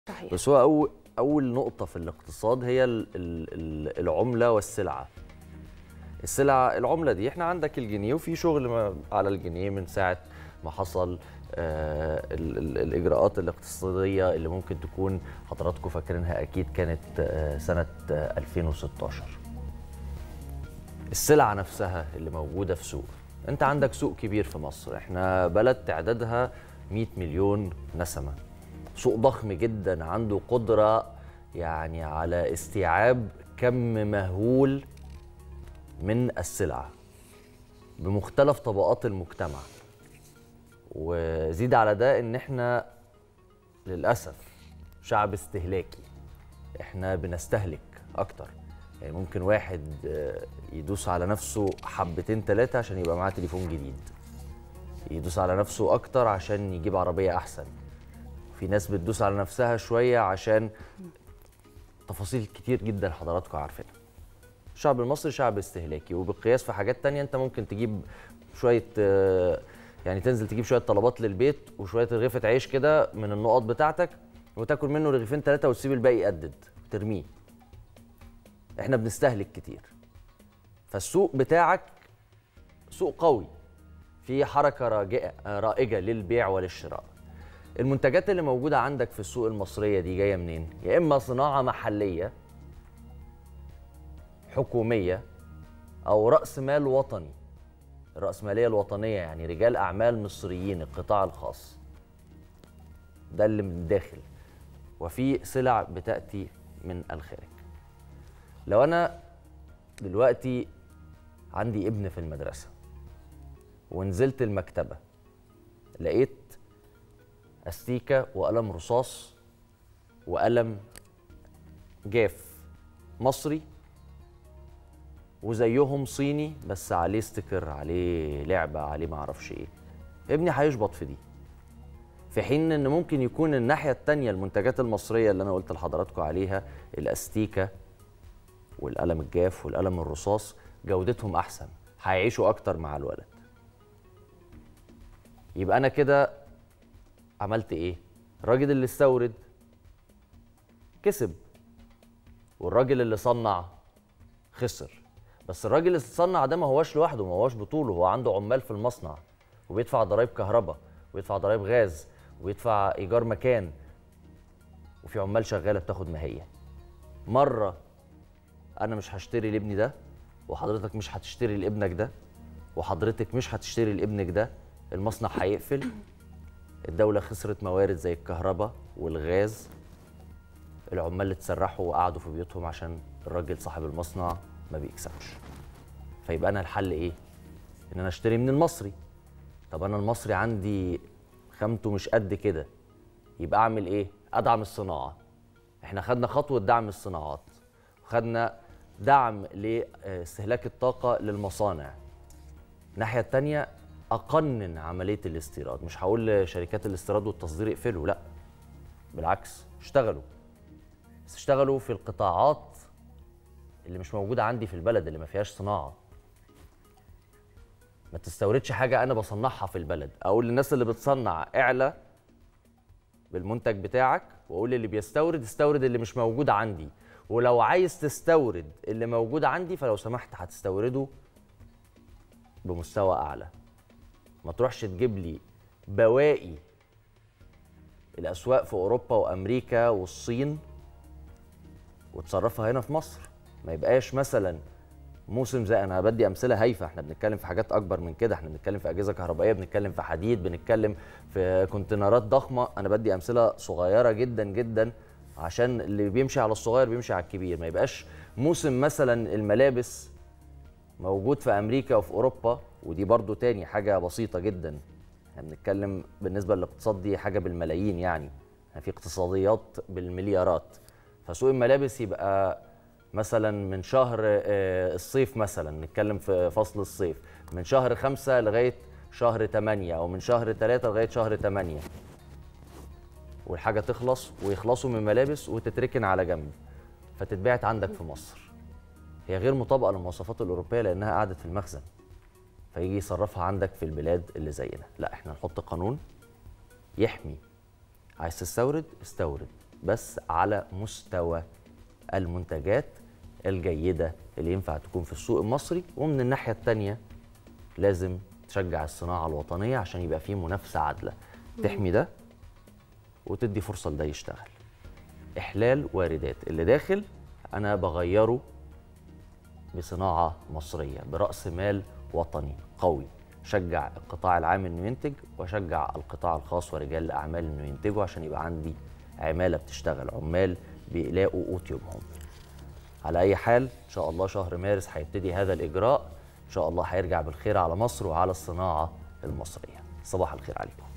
صحيح بس هو أول أول نقطة في الاقتصاد هي ال- ال- ال- العملة والسلعة السلعة العملة دي احنا عندك الجنيه وفي شغل ما- على الجنيه من ساعة ما حصل آه، ال- ال- الإجراءات الاقتصادية اللي ممكن تكون حضراتكم فاكرينها أكيد كانت آه، سنة آه، 2016 السلعة نفسها اللي موجودة في سوق انت عندك سوق كبير في مصر احنا بلد تعدادها 100 مليون نسمة سوق ضخم جدا عنده قدرة يعني على استيعاب كم مهول من السلع بمختلف طبقات المجتمع وزيد على ده ان احنا للاسف شعب استهلاكي احنا بنستهلك اكتر يعني ممكن واحد آه، يدوس على نفسه حبتين ثلاثة عشان يبقى معاه تليفون جديد يدوس على نفسه اكتر عشان يجيب عربية احسن في ناس بتدوس على نفسها شوية عشان تفاصيل كتير جدا حضراتكم عارفينها الشعب المصري شعب استهلاكي وبالقياس في حاجات تانية انت ممكن تجيب شوية آه، يعني تنزل تجيب شوية طلبات للبيت وشوية رغيفة عيش كده من النقط بتاعتك وتاكل منه رغيفين ثلاثة وتسيب الباقي يقدد ترميه احنا بنستهلك كتير فالسوق بتاعك سوق قوي في حركة راجئة آه، رائجة للبيع وللشراء المنتجات اللي موجودة عندك في السوق المصرية دي جاية منين؟ يا إما صناعة محلية حكومية أو رأس مال وطني الرأسمالية الوطنية يعني رجال أعمال مصريين القطاع الخاص ده اللي من الداخل وفي سلع بتأتي من الخارج لو أنا دلوقتي عندي ابن في المدرسة ونزلت المكتبة لقيت استيكة وقلم رصاص وقلم جاف مصري وزيهم صيني بس عليه ستيكر عليه لعبة عليه معرفش ايه ابني هيشبط في دي في حين ان ممكن يكون الناحية التانية المنتجات المصرية اللي انا قلت لحضراتكم عليها الاستيكة والقلم الجاف والقلم الرصاص جودتهم احسن هيعيشوا اكتر مع الولد يبقى انا كده عملت ايه الراجل اللي استورد كسب والراجل اللي صنع خسر بس الراجل اللي صنع ده ما هواش لوحده ما هواش بطوله هو عنده عمال في المصنع وبيدفع ضرايب كهرباء ويدفع ضرايب غاز ويدفع ايجار مكان وفي عمال شغاله بتاخد ماهيه مره انا مش هشتري لابني ده وحضرتك مش هتشتري لابنك ده وحضرتك مش هتشتري لابنك ده المصنع هيقفل الدولة خسرت موارد زي الكهرباء والغاز العمال اللي اتسرحوا وقعدوا في بيوتهم عشان الراجل صاحب المصنع ما بيكسبش فيبقى انا الحل ايه ان انا اشتري من المصري طب انا المصري عندي خامته مش قد كده يبقى اعمل ايه ادعم الصناعه احنا خدنا خطوه دعم الصناعات خدنا دعم لاستهلاك الطاقه للمصانع الناحيه الثانيه اقنن عمليه الاستيراد مش هقول لشركات الاستيراد والتصدير اقفلوا لا بالعكس اشتغلوا بس اشتغلوا في القطاعات اللي مش موجوده عندي في البلد اللي ما فيهاش صناعه ما تستوردش حاجه انا بصنعها في البلد اقول للناس اللي بتصنع اعلى بالمنتج بتاعك واقول للي بيستورد استورد اللي مش موجود عندي ولو عايز تستورد اللي موجود عندي فلو سمحت هتستورده بمستوى اعلى ما تروحش تجيب لي بواقي الاسواق في اوروبا وامريكا والصين وتصرفها هنا في مصر ما يبقاش مثلا موسم زي انا بدي امثله هايفه احنا بنتكلم في حاجات اكبر من كده احنا بنتكلم في اجهزه كهربائيه بنتكلم في حديد بنتكلم في كونتينرات ضخمه انا بدي امثله صغيره جدا جدا عشان اللي بيمشي على الصغير بيمشي على الكبير ما يبقاش موسم مثلا الملابس موجود في امريكا وفي اوروبا ودي برضو تاني حاجه بسيطه جدا احنا بنتكلم بالنسبه للاقتصاد دي حاجه بالملايين يعني احنا في اقتصاديات بالمليارات فسوق الملابس يبقى مثلا من شهر آه، الصيف مثلا نتكلم في فصل الصيف من شهر خمسة لغاية شهر تمانية أو من شهر تلاتة لغاية شهر تمانية والحاجة تخلص ويخلصوا من ملابس وتتركن على جنب فتتباعت عندك في مصر هي غير مطابقة للمواصفات الأوروبية لأنها قعدت في المخزن فيجي يصرفها عندك في البلاد اللي زينا لا احنا نحط قانون يحمي عايز تستورد استورد بس على مستوى المنتجات الجيده اللي ينفع تكون في السوق المصري ومن الناحيه الثانيه لازم تشجع الصناعه الوطنيه عشان يبقى في منافسه عادله تحمي ده وتدي فرصه لده يشتغل احلال واردات اللي داخل انا بغيره بصناعه مصريه براس مال وطني قوي شجع القطاع العام انه ينتج وشجع القطاع الخاص ورجال الاعمال انه ينتجوا عشان يبقى عندي عماله بتشتغل عمال بيلاقوا قوت يومهم على اي حال ان شاء الله شهر مارس هيبتدي هذا الاجراء ان شاء الله هيرجع بالخير على مصر وعلى الصناعه المصريه صباح الخير عليكم